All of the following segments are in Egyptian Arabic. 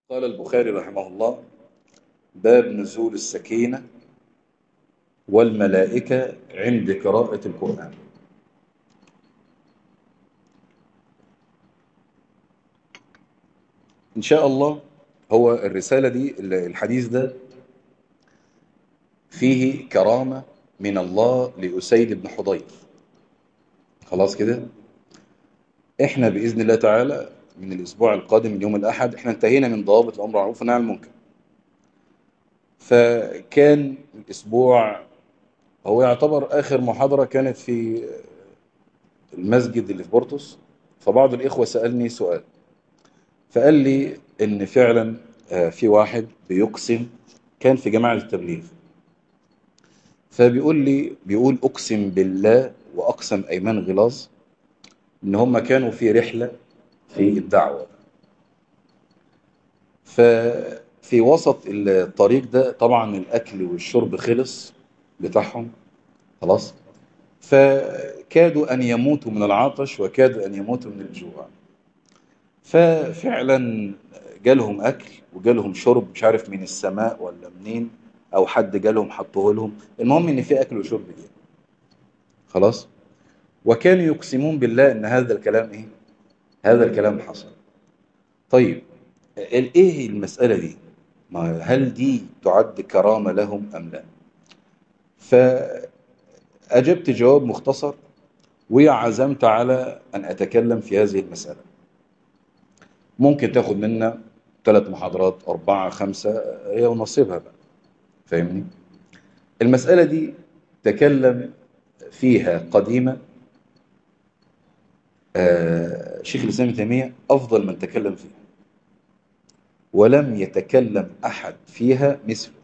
قال البخاري رحمه الله باب نزول السكينة والملائكة عند قراءة القرآن إن شاء الله هو الرسالة دي الحديث ده فيه كرامة من الله لأسيد بن حضير خلاص كده احنا بإذن الله تعالى من الأسبوع القادم من يوم الأحد احنا انتهينا من ضوابط الأمر معروف والنهي عن المنكر فكان الأسبوع هو يعتبر آخر محاضرة كانت في المسجد اللي في بورتوس فبعض الإخوة سألني سؤال فقال لي إن فعلا في واحد بيقسم كان في جماعة التبليغ فبيقول لي بيقول أقسم بالله وأقسم أيمان غلاظ إن هم كانوا في رحلة في الدعوة ففي وسط الطريق ده طبعا الأكل والشرب خلص بتاعهم خلاص فكادوا أن يموتوا من العطش وكادوا أن يموتوا من الجوع ففعلا جالهم أكل وجالهم شرب مش عارف من السماء ولا منين أو حد جالهم حطوه لهم المهم إن في أكل وشرب جه خلاص وكانوا يقسمون بالله إن هذا الكلام إيه هذا الكلام حصل طيب ايه المسألة دي ما هل دي تعد كرامة لهم أم لا فأجبت جواب مختصر وعزمت على أن أتكلم في هذه المسألة ممكن تاخد منا ثلاث محاضرات أربعة خمسة هي ونصيبها بقى فاهمني المسألة دي تكلم فيها قديما آه شيخ الإسلام تيمية أفضل من تكلم فيها ولم يتكلم أحد فيها مثله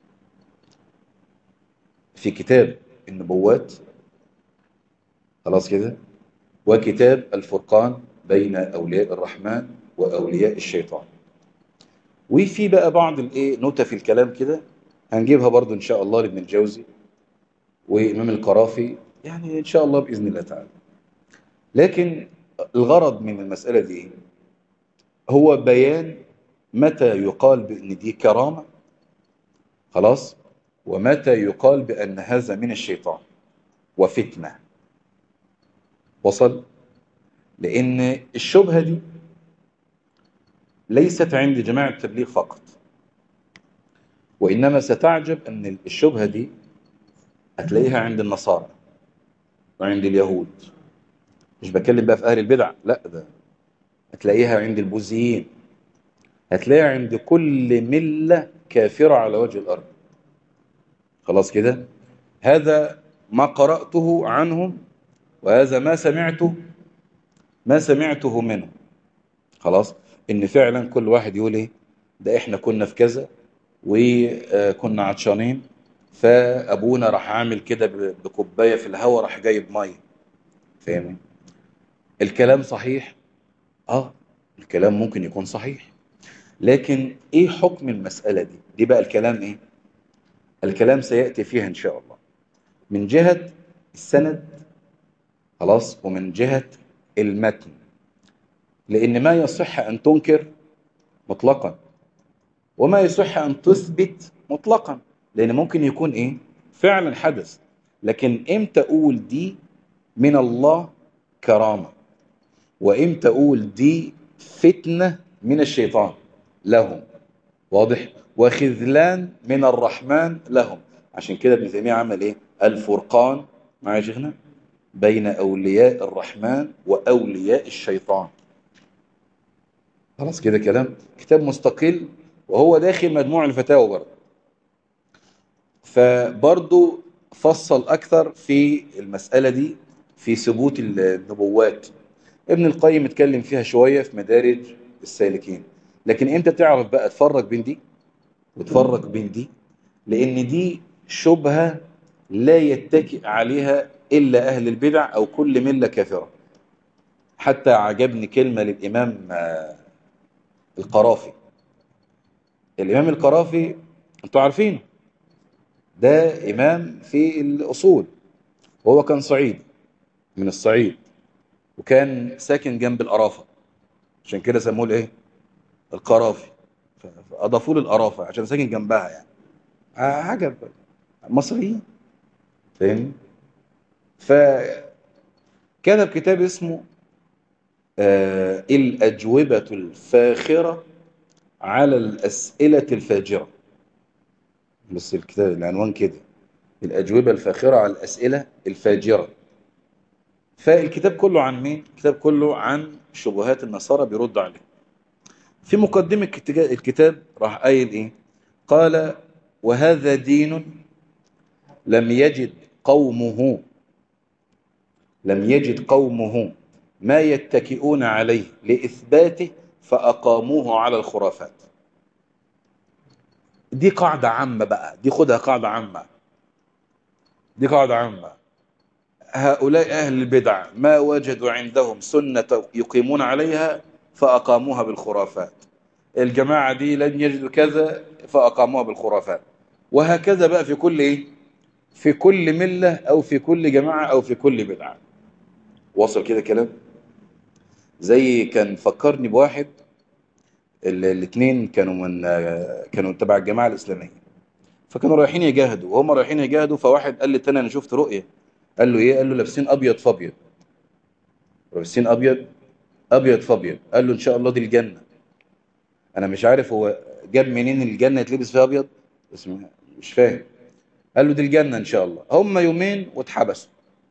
في كتاب النبوات خلاص كده وكتاب الفرقان بين أولياء الرحمن وأولياء الشيطان وفي بقى بعض الايه نوتة في الكلام كده هنجيبها برضو إن شاء الله لابن الجوزي وإمام القرافي يعني إن شاء الله بإذن الله تعالى لكن الغرض من المسألة دي هو بيان متى يقال بأن دي كرامة خلاص ومتى يقال بأن هذا من الشيطان وفتنة وصل لأن الشبهة دي ليست عند جماعة التبليغ فقط وإنما ستعجب أن الشبهة دي هتلاقيها عند النصارى وعند اليهود مش بتكلم بقى في أهل البدع لا ده هتلاقيها عند البوذيين هتلاقيها عند كل ملة كافرة على وجه الأرض خلاص كده هذا ما قرأته عنهم وهذا ما سمعته ما سمعته منهم خلاص ان فعلا كل واحد يقول ايه ده احنا كنا في كذا وكنا عطشانين فابونا راح عامل كده بكوبايه في الهواء راح جايب ميه فاهمين الكلام صحيح اه الكلام ممكن يكون صحيح لكن ايه حكم المسألة دي دي بقى الكلام ايه الكلام سيأتي فيها ان شاء الله من جهة السند خلاص ومن جهة المتن لان ما يصح ان تنكر مطلقا وما يصح ان تثبت مطلقا لان ممكن يكون ايه فعلا حدث لكن امتى اقول دي من الله كرامة وامتى اقول دي فتنة من الشيطان لهم واضح وخذلان من الرحمن لهم عشان كده ابن تيمية عمل ايه الفرقان معايا يا شيخنا بين اولياء الرحمن واولياء الشيطان خلاص كده كلام كتاب مستقل وهو داخل مجموع الفتاوى برضه فبرضه فصل اكثر في المسألة دي في ثبوت النبوات ابن القيم اتكلم فيها شوية في مدارج السالكين لكن انت تعرف بقى تفرق بين دي وتفرق بين دي لان دي شبهة لا يتكئ عليها الا اهل البدع او كل ملة كافرة حتى عجبني كلمة للامام القرافي الامام القرافي انتوا عارفينه ده امام في الاصول وهو كان صعيدي من الصعيد وكان ساكن جنب القرافة عشان كده سموه الايه القرافي فاضافوا له القرافه عشان ساكن جنبها يعني عجب مصريين فاهمني فكتب كتاب اسمه آه الأجوبة الفاخرة على الأسئلة الفاجرة بس الكتاب العنوان كده الأجوبة الفاخرة على الأسئلة الفاجرة فالكتاب كله عن مين؟ الكتاب كله عن شبهات النصارى بيرد عليه في مقدمة الكتاب راح قايل ايه قال وهذا دين لم يجد قومه لم يجد قومه ما يتكئون عليه لإثباته فأقاموه على الخرافات دي قاعدة عامة بقى دي خدها قاعدة عامة دي قاعدة عامة هؤلاء أهل البدع ما وجدوا عندهم سنة يقيمون عليها فأقاموها بالخرافات الجماعة دي لن يجدوا كذا فأقاموها بالخرافات وهكذا بقى في كل إيه في كل ملة أو في كل جماعة أو في كل بدعة وصل كده كلام زي كان فكرني بواحد الاثنين كانوا من كانوا تبع الجماعة الإسلامية فكانوا رايحين يجاهدوا وهم رايحين يجاهدوا فواحد قال للتاني أنا شفت رؤية قال له إيه قال له لابسين أبيض فأبيض لابسين أبيض أبيض فأبيض قال له إن شاء الله دي الجنة أنا مش عارف هو جاب منين الجنة يتلبس فيها أبيض بس مش فاهم قال له دي الجنة إن شاء الله هم يومين واتحبسوا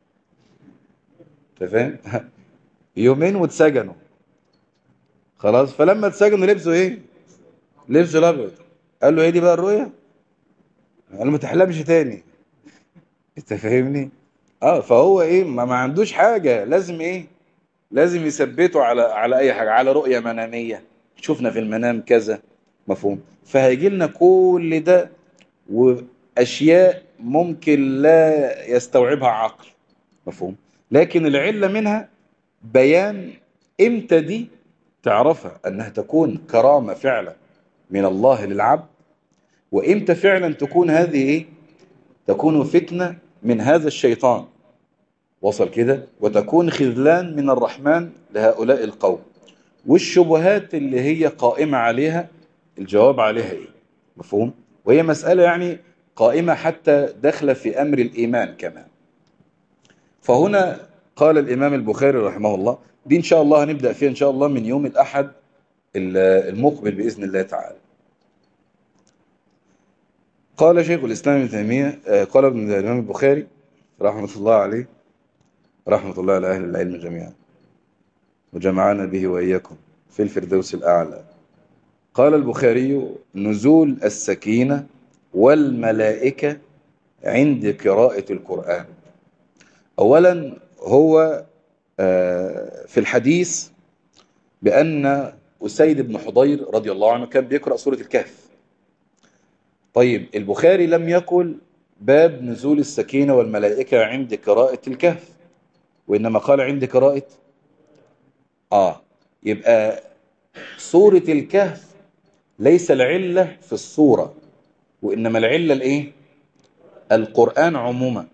انت فاهم يومين واتسجنوا خلاص فلما اتسجنوا لبسوا ايه لبسوا الابيض قال له ايه دي بقى الرؤيه قال له ما تحلمش تاني انت فاهمني اه فهو ايه ما, ما عندوش حاجه لازم ايه لازم يثبته على على اي حاجه على رؤيه مناميه شفنا في المنام كذا مفهوم فهيجي لنا كل ده واشياء ممكن لا يستوعبها عقل مفهوم لكن العلة منها بيان امتى دي تعرفها انها تكون كرامة فعلا من الله للعبد وامتى فعلا تكون هذه ايه تكون فتنة من هذا الشيطان وصل كده وتكون خذلان من الرحمن لهؤلاء القوم والشبهات اللي هي قائمة عليها الجواب عليها ايه مفهوم وهي مسألة يعني قائمة حتى داخلة في أمر الإيمان كمان فهنا قال الإمام البخاري رحمه الله دي إن شاء الله هنبدأ فيها إن شاء الله من يوم الأحد المقبل بإذن الله تعالى قال شيخ الإسلام ابن تيمية قال ابن الإمام البخاري رحمة الله عليه رحمة الله على أهل العلم جميعا وجمعنا به وإياكم في الفردوس الأعلى قال البخاري نزول السكينة والملائكة عند قراءة القرآن أولا هو في الحديث بأن أسيد بن حضير رضي الله عنه كان بيقرأ سورة الكهف طيب البخاري لم يقل باب نزول السكينة والملائكة عند قراءة الكهف وإنما قال عند قراءة آه يبقى سورة الكهف ليس العلة في الصورة وإنما العلة الإيه القرآن عموما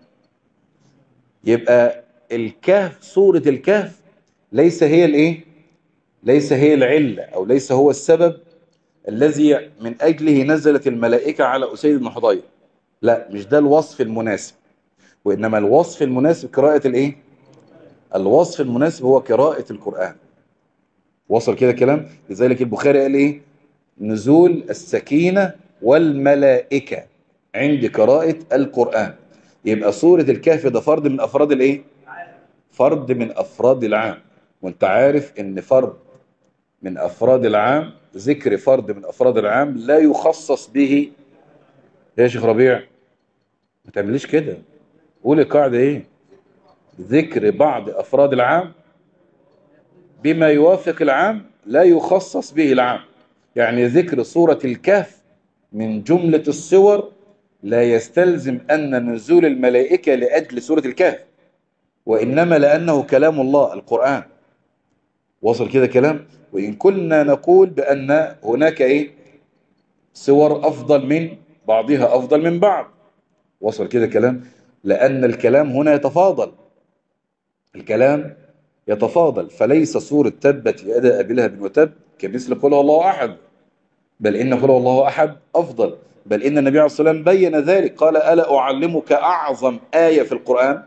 يبقى الكهف سورة الكهف ليس هي الايه ليس هي العلة او ليس هو السبب الذي من اجله نزلت الملائكة على اسيد بن حضير لا مش ده الوصف المناسب وانما الوصف المناسب قراءة الايه الوصف المناسب هو قراءة القرآن وصل كده كلام لذلك البخاري قال ايه نزول السكينة والملائكة عند قراءة القرآن يبقى سورة الكهف ده فرد من أفراد الإيه؟ فرد من أفراد العام وانت عارف ان فرد من أفراد العام ذكر فرد من أفراد العام لا يخصص به يا شيخ ربيع ما تعمليش كده قول القاعدة ايه ذكر بعض أفراد العام بما يوافق العام لا يخصص به العام يعني ذكر سورة الكهف من جملة الصور لا يستلزم أن نزول الملائكة لأجل سورة الكهف وإنما لأنه كلام الله القرآن وصل كده كلام وإن كنا نقول بأن هناك إيه صور أفضل من بعضها أفضل من بعض وصل كده كلام لأن الكلام هنا يتفاضل الكلام يتفاضل فليس صورة تبت يد أبي لهب وتب كمثل قول الله أحد بل إن قل الله أحد أفضل بل إن النبي عليه الصلاة والسلام بين ذلك قال ألا أعلمك أعظم آية في القرآن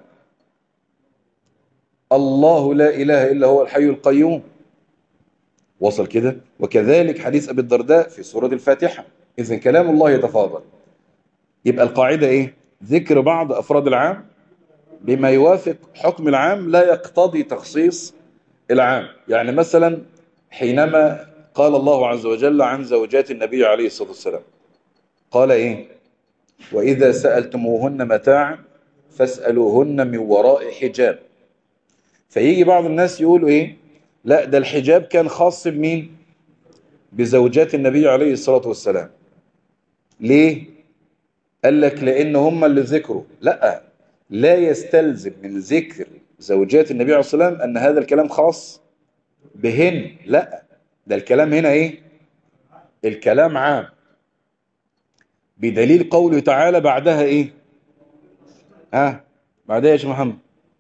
الله لا إله إلا هو الحي القيوم وصل كده وكذلك حديث أبي الدرداء في سورة الفاتحة إذن كلام الله يتفاضل يبقى القاعدة إيه ذكر بعض أفراد العام بما يوافق حكم العام لا يقتضي تخصيص العام يعني مثلا حينما قال الله عز وجل عن زوجات النبي عليه الصلاة والسلام قال إيه وإذا سألتموهن متاعا فاسألوهن من وراء حجاب فيجي بعض الناس يقولوا إيه لا ده الحجاب كان خاص بمين بزوجات النبي عليه الصلاة والسلام ليه قال لك لأن هم اللي ذكروا لا لا يستلزم من ذكر زوجات النبي عليه الصلاة والسلام أن هذا الكلام خاص بهن لا ده الكلام هنا إيه الكلام عام بدليل قوله تعالى بعدها إيه ها بعدها يا شيخ محمد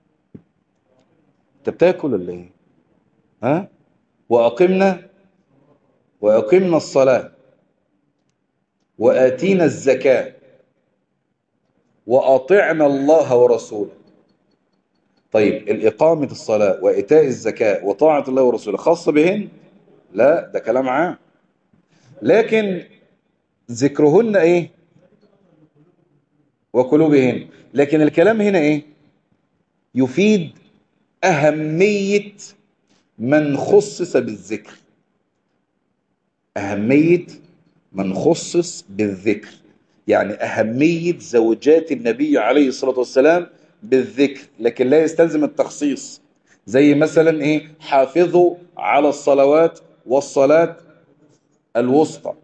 انت بتاكل ولا ايه ها واقمنا واقمنا الصلاه واتينا الزكاه واطعنا الله ورسوله طيب الاقامه الصلاه وايتاء الزكاه وطاعه الله ورسوله خاصه بهن لا ده كلام عام لكن ذكرهن ايه وقلوبهن لكن الكلام هنا ايه يفيد أهمية من خصص بالذكر أهمية من خصص بالذكر يعني أهمية زوجات النبي عليه الصلاة والسلام بالذكر لكن لا يستلزم التخصيص زي مثلا إيه حافظوا على الصلوات والصلاة الوسطى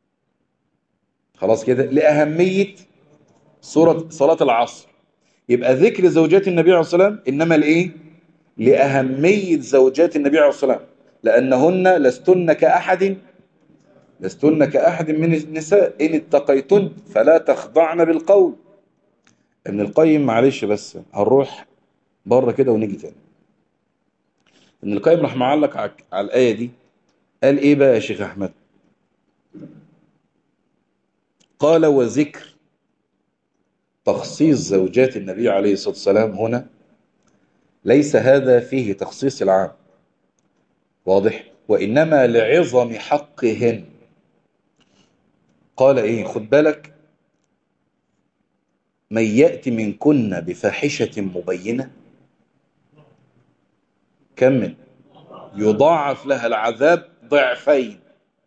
خلاص كده لأهمية سورة صلاة العصر يبقى ذكر زوجات النبي عليه الصلاة والسلام إنما الإيه لأهمية زوجات النبي عليه الصلاة والسلام لأنهن لستن كأحد لستن كأحد من النساء إن اتقيتن فلا تخضعن بالقول ابن القيم معلش بس هنروح بره كده ونيجي تاني ابن القيم راح معلق على الآية دي قال إيه بقى يا شيخ أحمد قال وذكر تخصيص زوجات النبي عليه الصلاة والسلام هنا ليس هذا فيه تخصيص العام واضح وإنما لعظم حقهن قال إيه خد بالك من يأتي منكن بفاحشة مبينة كمل يضاعف لها العذاب ضعفين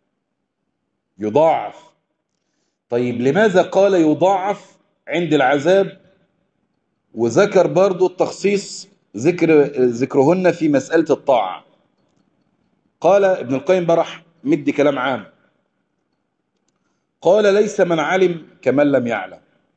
يضاعف طيب لماذا قال يضاعف عند العذاب وذكر برضو التخصيص ذكر ذكرهن في مسألة الطاعة قال ابن القيم برح مدي كلام عام قال ليس من علم كمن لم يعلم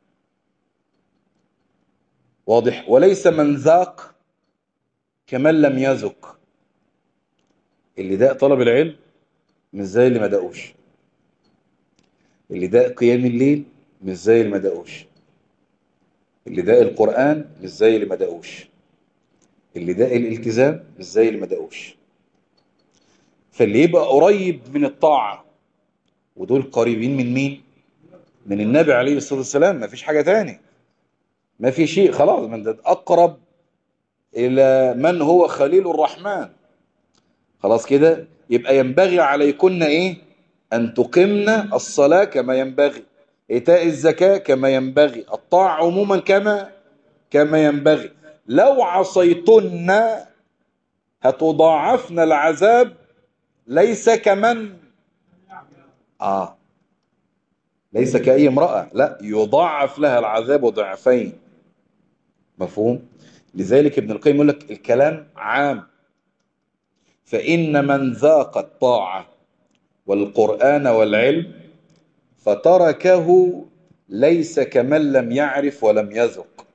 واضح وليس من ذاق كمن لم يذق اللي داق طلب العلم مش زي اللي ما داقوش اللي داق قيام الليل مش زي اللي ما داقوش اللي داق القرآن مش زي اللي ما داقوش اللي داق الالتزام مش زي اللي ما داقوش فاللي يبقى قريب من الطاعة ودول قريبين من مين من النبي عليه الصلاة والسلام ما فيش حاجة تاني ما في شيء خلاص من ده أقرب إلى من هو خليل الرحمن خلاص كده يبقى ينبغي عليكن إيه أن تقمن الصلاة كما ينبغي إيتاء الزكاة كما ينبغي الطاعة عموما كما كما ينبغي لو عصيتن هتضاعفن العذاب ليس كمن آه ليس كأي امرأة لا يضاعف لها العذاب ضعفين مفهوم لذلك ابن القيم يقول لك الكلام عام فإن من ذاق الطاعة والقرآن والعلم فتركه ليس كمن لم يعرف ولم يذق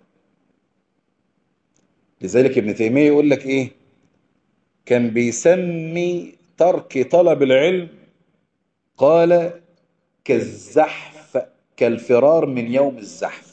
لذلك ابن تيمية يقول لك ايه كان بيسمي ترك طلب العلم قال كالزحف كالفرار من يوم الزحف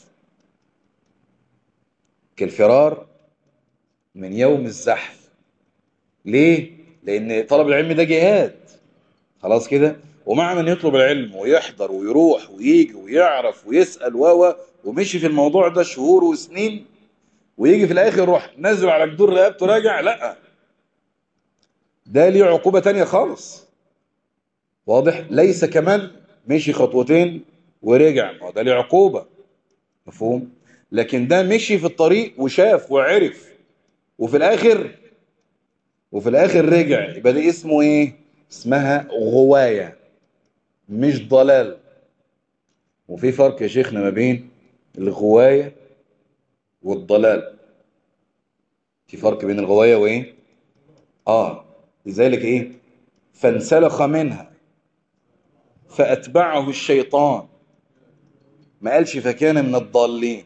كالفرار من يوم الزحف ليه لان طلب العلم ده جهاد خلاص كده ومع من يطلب العلم ويحضر ويروح ويجي ويعرف ويسأل و ومشي في الموضوع ده شهور وسنين ويجي في الاخر يروح نازل على جدور رقبته راجع لا ده ليه عقوبة تانية خالص واضح ليس كمان مشي خطوتين ورجع ما ده ليه عقوبة مفهوم لكن ده مشي في الطريق وشاف وعرف وفي الاخر وفي الاخر رجع يبقى ده اسمه ايه اسمها غواية مش ضلال وفي فرق يا شيخنا ما بين الغواية والضلال في فرق بين الغواية وايه اه لذلك ايه فانسلخ منها فأتبعه الشيطان ما قالش فكان من الضالين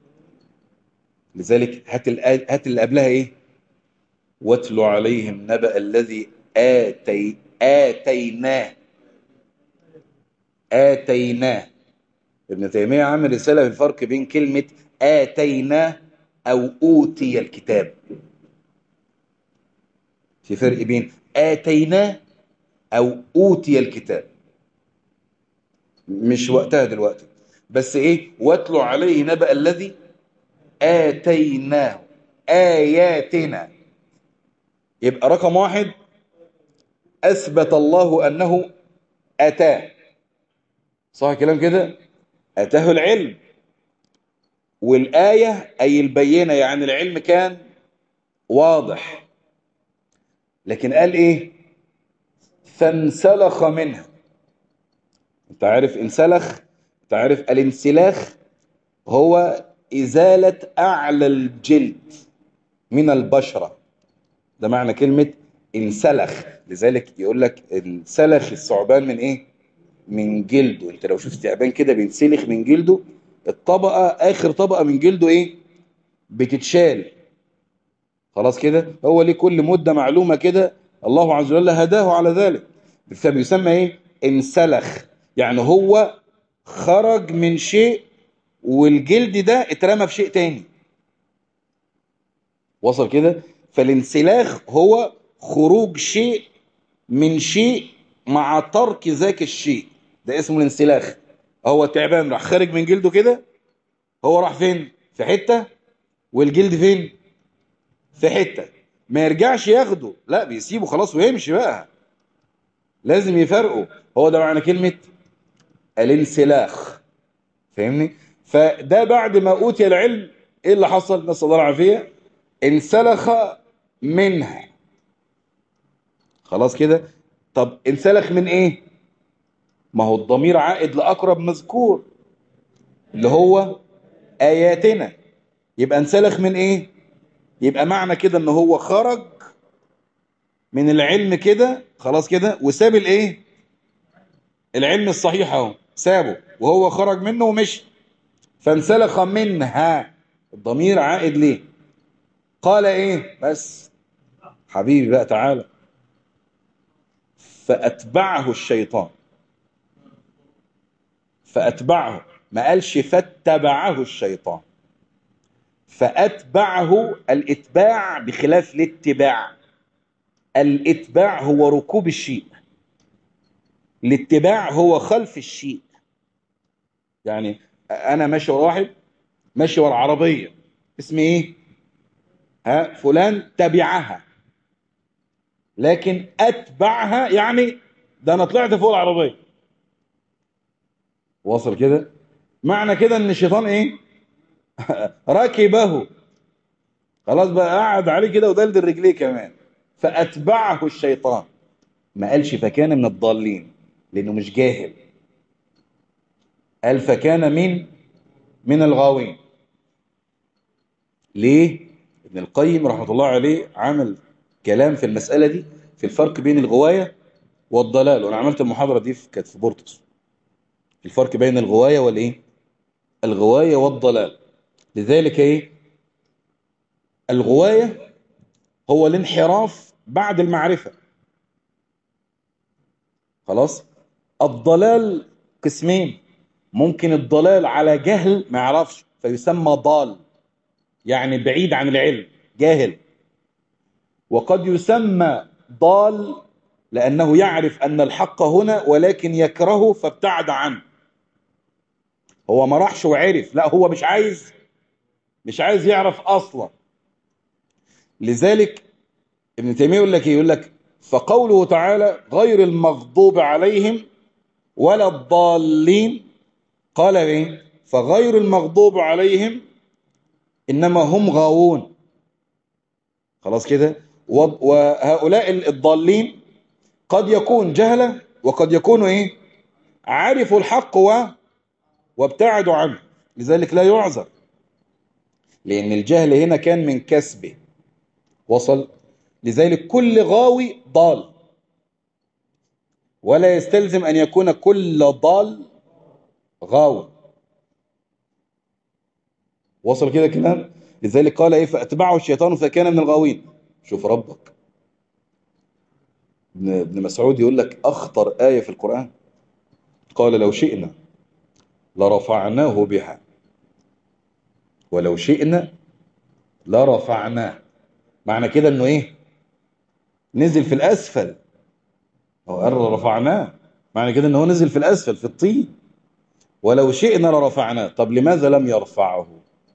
لذلك هات هات اللي قبلها ايه واتل عليهم نبأ الذي آتي آتيناه آتيناه ابن تيمية عامل رسالة في الفرق بين كلمة آتيناه أو أوتي الكتاب في فرق بين آتيناه أو أوتي الكتاب مش وقتها دلوقتي بس إيه واتلو عليه نبأ الذي آتيناه آياتنا يبقى رقم واحد أثبت الله أنه أتاه صح كلام كده أتاه العلم والآية أي البينة يعني العلم كان واضح لكن قال إيه فانسلخ منها انت عارف انسلخ انت عارف الانسلاخ هو إزالة أعلى الجلد من البشرة ده معنى كلمة انسلخ لذلك يقول لك انسلخ الثعبان من ايه من جلده انت لو شفت تعبان كده بينسلخ من جلده الطبقة اخر طبقة من جلده ايه بتتشال خلاص كده هو ليه كل مدة معلومة كده الله عز وجل هداه على ذلك فبيسمى ايه انسلخ يعني هو خرج من شيء والجلد ده اترمى في شيء تاني وصل كده فالانسلاخ هو خروج شيء من شيء مع ترك ذاك الشيء ده اسمه الانسلاخ هو تعبان راح خارج من جلده كده هو راح فين في حتة والجلد فين في حتة ما يرجعش ياخده لا بيسيبه خلاص ويمشي بقى لازم يفرقه هو ده معنى كلمة الانسلاخ فاهمني فده بعد ما أوتي العلم ايه اللي حصل نسأل الله العافية انسلخ منها خلاص كده طب انسلخ من ايه ما هو الضمير عائد لأقرب مذكور اللي هو آياتنا يبقى انسلخ من ايه يبقى معنى كده ان هو خرج من العلم كده خلاص كده وساب الايه العلم الصحيح اهو سابه وهو خرج منه ومشي فانسلخ منها الضمير عائد ليه قال ايه بس حبيبي بقى تعالى فأتبعه الشيطان فأتبعه ما قالش فاتبعه الشيطان فأتبعه الاتباع بخلاف الاتباع الاتباع هو ركوب الشيء الاتباع هو خلف الشيء يعني انا ماشي ورا واحد ماشي ورا عربيه اسمي ايه ها فلان تبعها لكن اتبعها يعني ده انا طلعت فوق العربيه وصل كده معنى كده ان الشيطان ايه ركبه خلاص بقى قعد عليه كده ودلدل رجليه كمان فاتبعه الشيطان ما قالش فكان من الضالين لانه مش جاهل قال فكان من من الغاوين ليه ابن القيم رحمة الله عليه عمل كلام في المسألة دي في الفرق بين الغواية والضلال وانا عملت المحاضرة دي في كانت في بورتوس الفرق بين الغواية والايه الغواية والضلال لذلك ايه الغواية هو الانحراف بعد المعرفة خلاص الضلال قسمين ممكن الضلال على جهل ما يعرفش فيسمى ضال يعني بعيد عن العلم جاهل وقد يسمى ضال لأنه يعرف أن الحق هنا ولكن يكرهه فابتعد عنه هو ما راحش وعرف لا هو مش عايز مش عايز يعرف أصلا لذلك ابن تيمية يقول لك إيه؟ يقول لك فقوله تعالى غير المغضوب عليهم ولا الضالين قال ايه فغير المغضوب عليهم إنما هم غاوون خلاص كده وهؤلاء الضالين قد يكون جهلة وقد يكون ايه عرفوا الحق و وابتعدوا عنه لذلك لا يعذر لأن الجهل هنا كان من كسبه وصل لذلك كل غاوي ضال ولا يستلزم أن يكون كل ضال غاوي وصل كده كلام لذلك قال ايه فاتبعه الشيطان فكان من الغاوين شوف ربك ابن مسعود يقول لك اخطر آية في القرآن قال لو شئنا لرفعناه بها ولو شئنا لرفعناه معنى كده انه ايه نزل في الاسفل هو قال رفعناه معنى كده انه هو نزل في الاسفل في الطين ولو شئنا لرفعناه طب لماذا لم يرفعه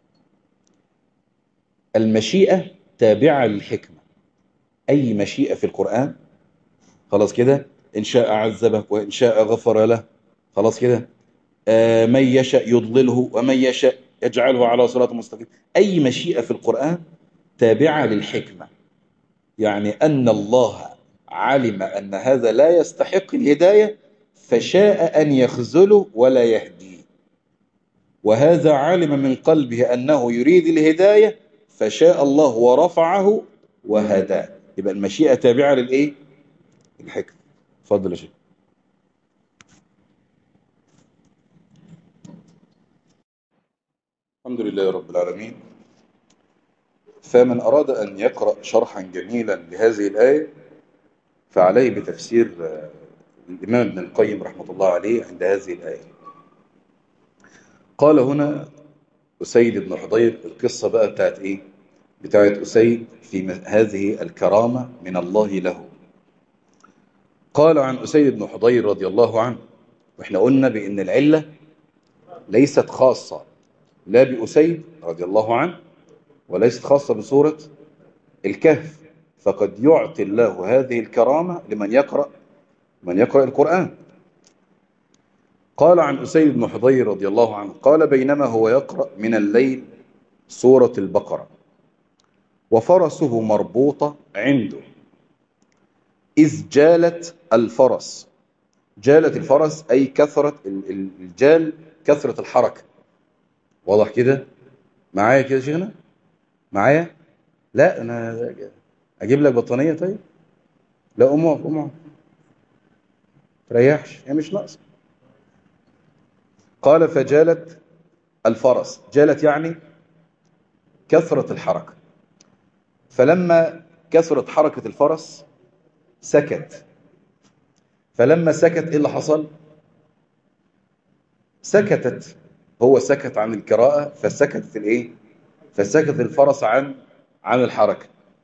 المشيئة تابعة للحكمة أي مشيئة في القرآن خلاص كده إن شاء عذبه وإن شاء غفر له خلاص كده آه من يشاء يضلله ومن يشاء يجعله على صراط مستقيم أي مشيئة في القرآن تابعة للحكمة يعني أن الله علم أن هذا لا يستحق الهداية فشاء أن يخذله ولا يهديه وهذا علم من قلبه أنه يريد الهداية فشاء الله ورفعه وهداه يبقى المشيئة تابعة للإيه؟ الحكمة اتفضل يا شيخ الحمد لله رب العالمين فمن أراد أن يقرأ شرحا جميلا لهذه الآية فعليه بتفسير الإمام ابن القيم رحمة الله عليه عند هذه الآية قال هنا أسيد بن حضير القصة بقى بتاعت إيه بتاعت أسيد في هذه الكرامة من الله له قال عن أسيد بن حضير رضي الله عنه وإحنا قلنا بأن العلة ليست خاصة لا بأسيد رضي الله عنه وليست خاصة بسورة الكهف فقد يعطي الله هذه الكرامة لمن يقرأ من يقرأ القرآن قال عن أسيد بن حضير رضي الله عنه قال بينما هو يقرأ من الليل سورة البقرة وفرسه مربوطة عنده إذ جالت الفرس جالت الفرس أي كثرة الجال كثرة الحركة واضح كده معايا كده شيخنا معايا لا أنا أجيب لك بطانية طيب لا أمه أمه تريحش هي مش ناقصه قال فجالت الفرس جالت يعني كثرة الحركة فلما كثرت حركة الفرس سكت فلما سكت ايه اللي حصل سكتت هو سكت عن القراءة فسكتت الايه فسكت الفرس عن عن الحركة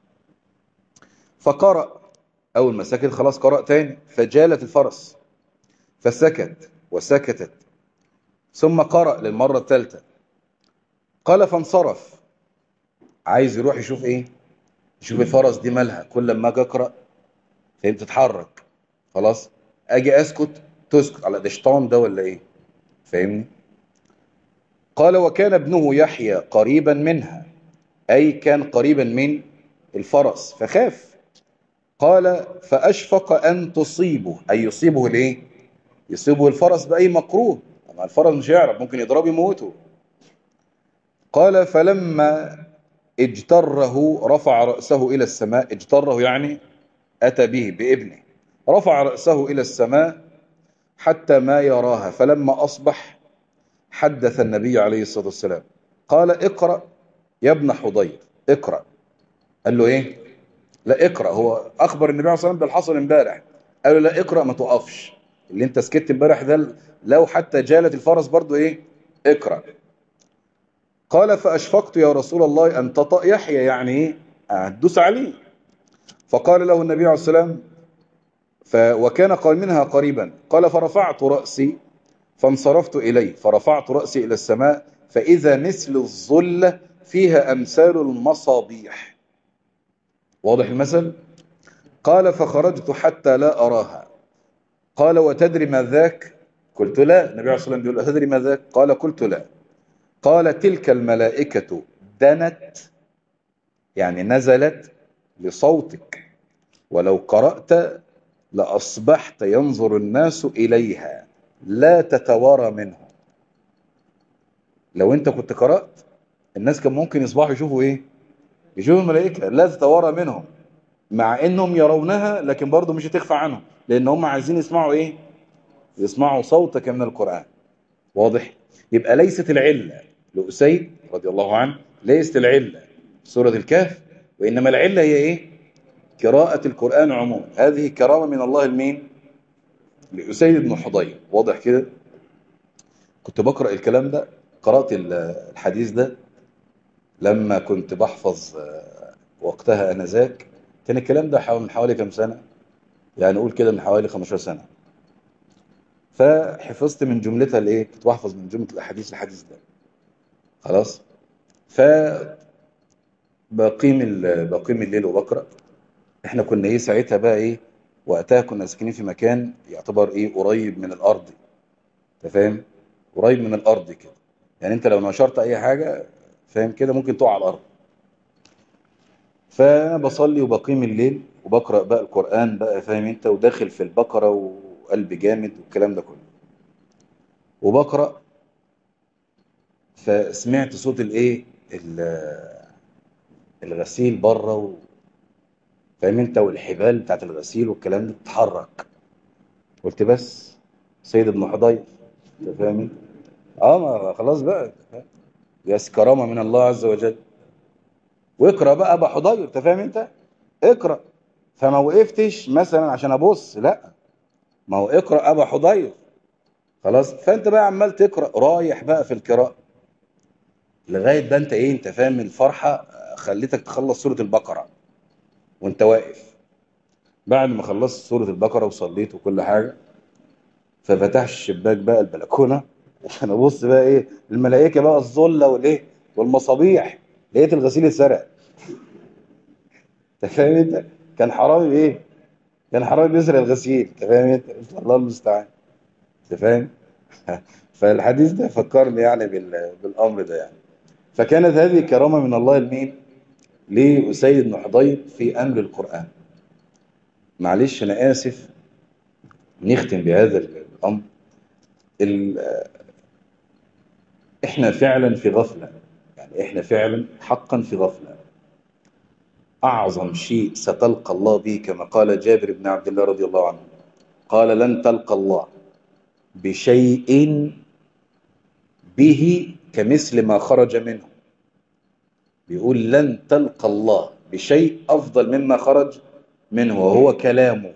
فقرأ أول ما سكت خلاص قرأ تاني فجالت الفرس فسكت وسكتت ثم قرأ للمرة الثالثة قال فانصرف عايز يروح يشوف ايه يشوف الفرس دي مالها كل ما اجي اقرا فهي بتتحرك خلاص اجي اسكت تسكت على ده شيطان ده ولا ايه فاهمني قال وكان ابنه يحيى قريبا منها اي كان قريبا من الفرس فخاف قال فاشفق ان تصيبه اي يصيبه الايه يصيبه الفرس باي مكروه طبعا الفرس مش يعرف ممكن يضربه يموته قال فلما اجتره رفع رأسه إلى السماء اجتره يعني أتى به بابنه رفع رأسه إلى السماء حتى ما يراها فلما أصبح حدث النبي عليه الصلاة والسلام قال اقرأ يا ابن حضير اقرأ قال له ايه لا اقرأ هو أخبر النبي عليه الصلاة والسلام بالحصل امبارح قال له لا اقرأ ما تقفش اللي انت سكت امبارح ده لو حتى جالت الفرس برضو ايه اقرأ قال فأشفقت يا رسول الله أن تطأ يحيى يعني ايه هتدوس عليه فقال له النبي عليه السلام ف وكان قال منها قريبا قال فرفعت رأسي فانصرفت إليه فرفعت رأسي إلى السماء فإذا مثل الظلة فيها أمثال المصابيح واضح المثل قال فخرجت حتى لا أراها قال وتدري ما ذاك قلت لا النبي عليه الصلاة والسلام يقول تدري ما ذاك قال قلت لا قال تلك الملائكة دنت يعني نزلت لصوتك ولو قرأت لأصبحت ينظر الناس إليها لا تتوارى منه لو انت كنت قرأت الناس كان ممكن يصبحوا يشوفوا ايه يشوفوا الملائكة لا تتوارى منهم مع انهم يرونها لكن برضه مش هتخفى عنهم لان هم عايزين يسمعوا ايه يسمعوا صوتك من القرآن واضح يبقى ليست العلة لأسيد رضي الله عنه ليست العلة سورة الكهف وإنما العلة هي إيه قراءة القرآن عموما هذه كرامة من الله المين لأسيد بن حضير واضح كده كنت بقرأ الكلام ده قرأت الحديث ده لما كنت بحفظ وقتها أنذاك كان الكلام ده من حوالي كم سنة يعني نقول كده من حوالي 15 سنة فحفظت من جملتها الايه كنت بحفظ من جملة الأحاديث الحديث ده خلاص ف بقيم بقيم الليل وبقرأ احنا كنا ايه ساعتها بقى ايه وقتها كنا ساكنين في مكان يعتبر ايه قريب من الارض انت فاهم قريب من الارض كده يعني انت لو نشرت اي حاجة فاهم كده ممكن تقع على الارض فانا بصلي وبقيم الليل وبقرأ بقى القرآن بقى فاهم انت وداخل في البقرة وقلبي جامد والكلام ده كله وبقرأ فسمعت صوت الايه الغسيل بره و... فاهم انت والحبال بتاعت الغسيل والكلام ده بتتحرك قلت بس سيد ابن حضير انت فاهم اه ما خلاص بقى ياس كرامه من الله عز وجل واقرا بقى ابو حضير انت فاهم انت اقرا فما وقفتش مثلا عشان ابص لا ما هو اقرا ابو حضير خلاص فانت بقى عمال تقرا رايح بقى في القراءه لغايه ده انت ايه انت فاهم الفرحه خليتك تخلص سوره البقره وانت واقف بعد ما خلصت سوره البقره وصليت وكل حاجه ففتحت الشباك بقى البلكونه عشان ابص بقى ايه الملائكه بقى الظله والايه والمصابيح لقيت الغسيل اتسرق انت فاهم انت كان حرامي بايه كان حرامي بيسرق الغسيل انت فاهم انت الله المستعان انت فاهم فالحديث ده فكرني يعني بالامر ده يعني فكانت هذه كرامه من الله المين لأسيد بن حضير في أمر القرآن معلش أنا آسف نختم بهذا الأمر إحنا فعلا في غفلة يعني إحنا فعلا حقا في غفلة أعظم شيء ستلقى الله به كما قال جابر بن عبد الله رضي الله عنه قال لن تلقى الله بشيء به كمثل ما خرج منه بيقول لن تلقى الله بشيء أفضل مما خرج منه وهو كلامه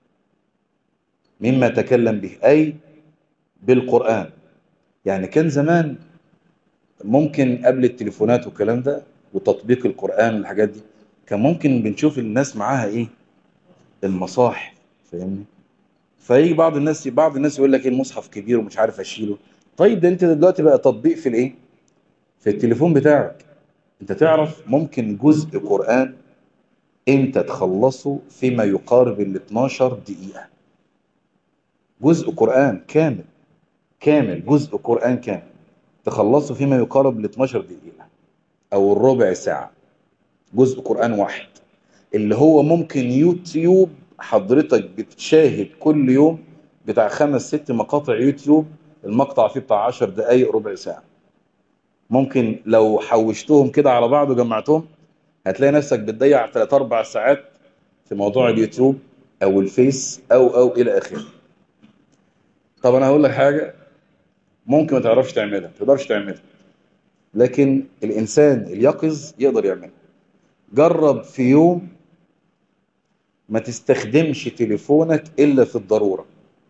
مما تكلم به أي بالقرآن يعني كان زمان ممكن قبل التليفونات والكلام ده وتطبيق القرآن والحاجات دي كان ممكن بنشوف الناس معاها ايه المصاحف فاهمني فيجي بعض الناس بعض الناس يقول لك ايه المصحف كبير ومش عارف اشيله طيب ده انت دلوقتي بقى تطبيق في الايه في التليفون بتاعك انت تعرف ممكن جزء قرآن انت تخلصه فيما يقارب ال 12 دقيقة جزء قرآن كامل كامل جزء قرآن كامل تخلصه فيما يقارب ل 12 دقيقة او الربع ساعة جزء قرآن واحد اللي هو ممكن يوتيوب حضرتك بتشاهد كل يوم بتاع خمس ست مقاطع يوتيوب المقطع فيه بتاع 10 دقايق ربع ساعة ممكن لو حوشتهم كده على بعض وجمعتهم هتلاقي نفسك بتضيع 3 4 ساعات في موضوع اليوتيوب او الفيس او او الى اخره طب انا هقول لك حاجه ممكن ما تعرفش تعملها ما تقدرش تعملها لكن الانسان اليقظ يقدر يعملها جرب في يوم ما تستخدمش تليفونك الا في الضروره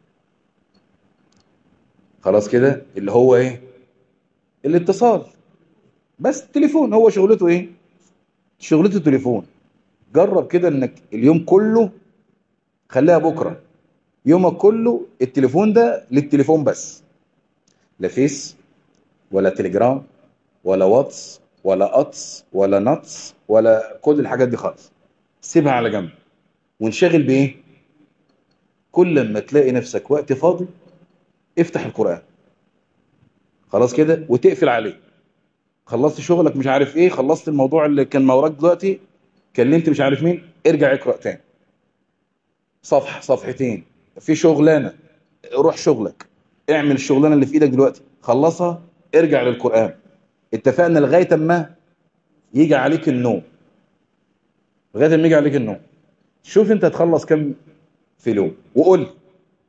خلاص كده اللي هو ايه الاتصال بس التليفون هو شغلته ايه شغلته تليفون جرب كده انك اليوم كله خليها بكرة يومك كله التليفون ده للتليفون بس لا فيس ولا تليجرام ولا واتس ولا اتس ولا نتس ولا كل الحاجات دي خالص سيبها على جنب وانشغل بايه كل ما تلاقي نفسك وقت فاضي افتح القرآن خلاص كده وتقفل عليه خلصت شغلك مش عارف ايه خلصت الموضوع اللي كان موراك دلوقتي كلمت مش عارف مين ارجع اقرأ تاني صفحة صفحتين في شغلانة روح شغلك اعمل الشغلانة اللي في ايدك دلوقتي خلصها ارجع للقرآن اتفقنا لغاية ما يجي عليك النوم لغاية ما يجي عليك النوم شوف انت هتخلص كم في اليوم وقول لي.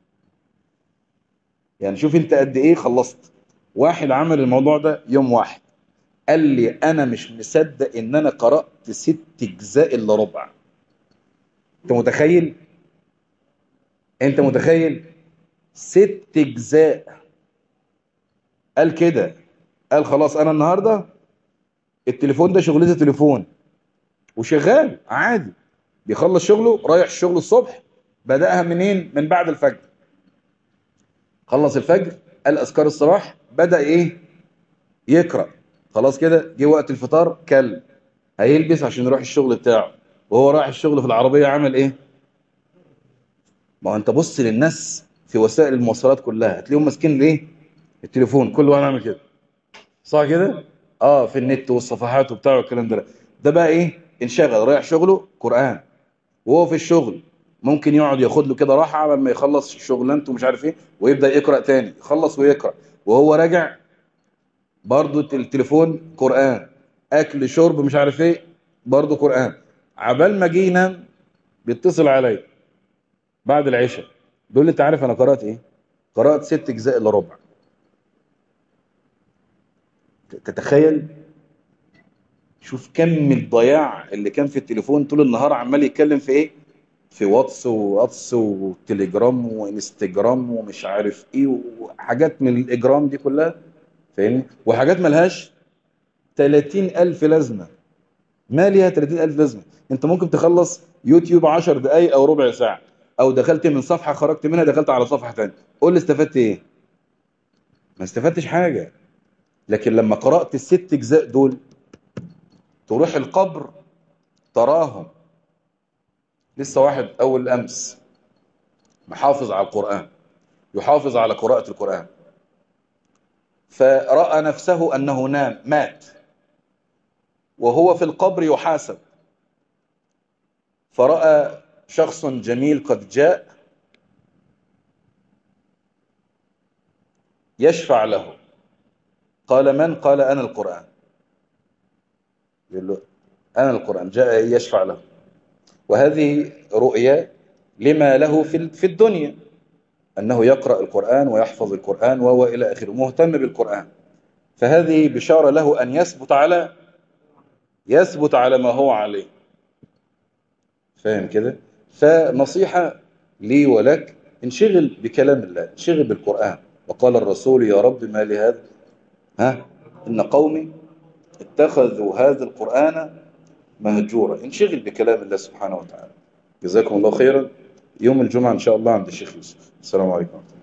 يعني شوف انت قد ايه خلصت واحد عمل الموضوع ده يوم واحد قال لي انا مش مصدق ان انا قرأت ست اجزاء الا ربع انت متخيل انت متخيل ست اجزاء قال كده قال خلاص انا النهاردة التليفون ده شغلته تليفون وشغال عادي بيخلص شغله رايح الشغل الصبح بدأها منين من بعد الفجر خلص الفجر قال اذكار الصباح بدأ ايه يقرأ خلاص كده جه وقت الفطار كل هيلبس عشان يروح الشغل بتاعه وهو رايح الشغل في العربية عمل ايه ما هو انت بص للناس في وسائل المواصلات كلها هتلاقيهم ماسكين الايه التليفون كل واحد عامل كده صح كده اه في النت والصفحات وبتاع والكلام ده ده بقى ايه انشغل رايح شغله قرآن وهو في الشغل ممكن يقعد ياخد له كده راحه قبل ما يخلص شغلانته ومش عارف ايه ويبدا يقرا تاني يخلص ويقرا وهو راجع برضه التليفون قران اكل شرب مش عارف ايه برضه قران عبال ما جه ينام بيتصل عليا بعد العشاء بيقول لي انت عارف انا قرات ايه قرات ست اجزاء الا ربع تتخيل شوف كم الضياع اللي كان في التليفون طول النهار عمال يتكلم في ايه في واتس واتس وتليجرام وانستجرام ومش عارف ايه وحاجات من الاجرام دي كلها فاهمني وحاجات ملهاش 30000 لازمه ما ليها 30000 لازمه انت ممكن تخلص يوتيوب 10 دقايق او ربع ساعه او دخلت من صفحه خرجت منها دخلت على صفحه ثانيه قول لي استفدت ايه ما استفدتش حاجه لكن لما قرات الست اجزاء دول تروح القبر تراهم لسه واحد أول أمس محافظ على القرآن يحافظ على قراءة القرآن فرأى نفسه أنه نام مات وهو في القبر يحاسب فرأى شخص جميل قد جاء يشفع له قال من؟ قال أنا القرآن يقول له أنا القرآن جاء يشفع له وهذه رؤية لما له في الدنيا أنه يقرأ القرآن ويحفظ القرآن وهو إلى آخره مهتم بالقرآن فهذه بشارة له أن يثبت على يثبت على ما هو عليه فاهم كده فنصيحة لي ولك انشغل بكلام الله انشغل بالقرآن وقال الرسول يا رب ما لهذا ها إن قومي اتخذوا هذا القرآن مهجورة انشغل بكلام الله سبحانه وتعالى جزاكم الله خيرا يوم الجمعة إن شاء الله عند الشيخ يوسف السلام عليكم